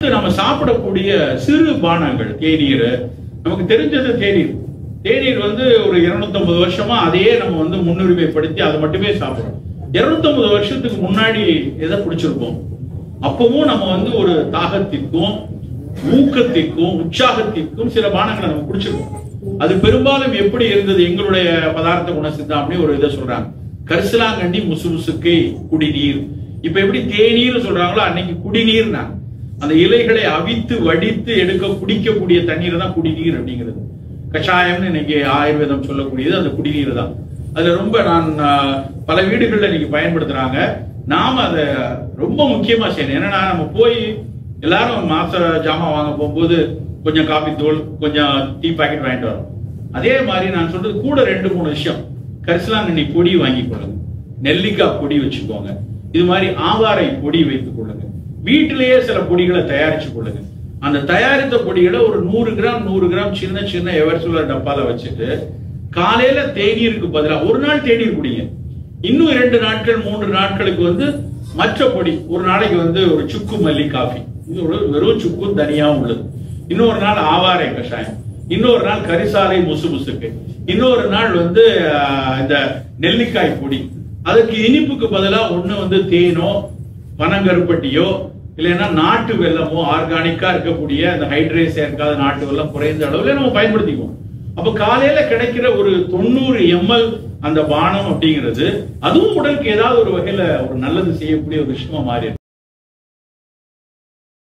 அடுத்து நம்ம சாப்பிடக்கூடிய சிறு பானங்கள் தேநீர் நமக்கு தெரிஞ்சது தேநீர் தேநீர் வந்து ஒரு 250 வருஷமா அதையே நம்ம வந்து முன்னுரிமைப்படுத்தி அதை மட்டுமே சாப்பிடுறோம் 250 வருஷத்துக்கு முன்னாடி எதை குடிச்சிருப்போம் அப்பவும் நம்ம வந்து ஒரு தாகத்திற்கும் ஊக்கத்திற்கும் உற்சாகத்திற்கும் சில பானங்களை நம்ம குடிச்சிருக்கோம் அது பெரும்பாலும் எப்படி இருந்தது எங்களுடைய பதார்த்த குண சித்தாமணி ஒரு இதை சொல்றாங்க கரிசலாங்கண்டி முசு முசுக்கை குடிநீர் இப்ப எப்படி தேநீர் சொல்றாங்களோ அன்னைக்கு குடிநீர்னா அந்த இலைகளை அவித்து வடித்து எடுக்க குடிக்கக்கூடிய தண்ணீர் தான் குடிநீர் அப்படிங்கிறது கஷாயம்னு இன்னைக்கு ஆயுர்வேதம் சொல்லக்கூடியது அந்த குடிநீர் தான் அதுல ரொம்ப நான் ஆஹ், பல வீடுகள்ல இன்னைக்கு பயன்படுத்துறாங்க நாம அதை ரொம்ப முக்கியமா செய்யணும் என்னன்னா நம்ம போய் எல்லாரும் மாச ஜாமான் வாங்க போகும்போது கொஞ்சம் காபி தூள் கொஞ்சம் டீ பாக்கெட் வாங்கிட்டு வரோம் அதே மாதிரி நான் சொல்றது கூட ரெண்டு மூணு விஷயம் கரிசலாங்கண்ணி பொடி வாங்கி கொள்ளுங்க நெல்லிக்காய் பொடி வச்சுக்கோங்க இது மாதிரி ஆவாரை பொடி வைத்துக் கொள்ளுங்க வீட்டிலேயே சில பொடிகளை தயாரிச்சு கொள்ளுங்க அந்த தயாரித்த பொடிகளை ஒரு நூறு கிராம் நூறு கிராம் சின்ன சின்ன எவர்சுலர் டப்பால வச்சுட்டு காலையில தேநீருக்கு பதிலா ஒரு நாள் தேநீர் குடிங்க இன்னும் இரண்டு நாட்கள் மூன்று நாட்களுக்கு வந்து மற்ற பொடி ஒரு நாளைக்கு வந்து ஒரு சுக்கு மல்லி காஃபி இது ஒரு வெறும் சுக்கும் தனியாவும் உள்ளது இன்னொரு நாள் ஆவாரை கஷாயம் இன்னொரு நாள் கரிசாலை முசு முசுக்கு இன்னொரு நாள் வந்து ஆஹ், இந்த நெல்லிக்காய் பொடி அதுக்கு இனிப்புக்கு பதிலா ஒண்ணு வந்து தேனோ பனங்கருப்பட்டியோ இல்லைன்னா நாட்டு வெல்லமோ ஆர்கானிக்கா இருக்கக்கூடிய அந்த ஹைட்ரேஸ் சேர்க்காத நாட்டு வெல்லம் குறைந்த அளவுல நம்ம பயன்படுத்திக்குவோம் அப்ப காலையில கிடைக்கிற ஒரு தொண்ணூறு எம்எல் அந்த பானம் அப்படிங்கிறது அதுவும் உடலுக்கு ஏதாவது ஒரு வகையில ஒரு நல்லது செய்யக்கூடிய ஒரு விஷயமா மாறி இருக்கு.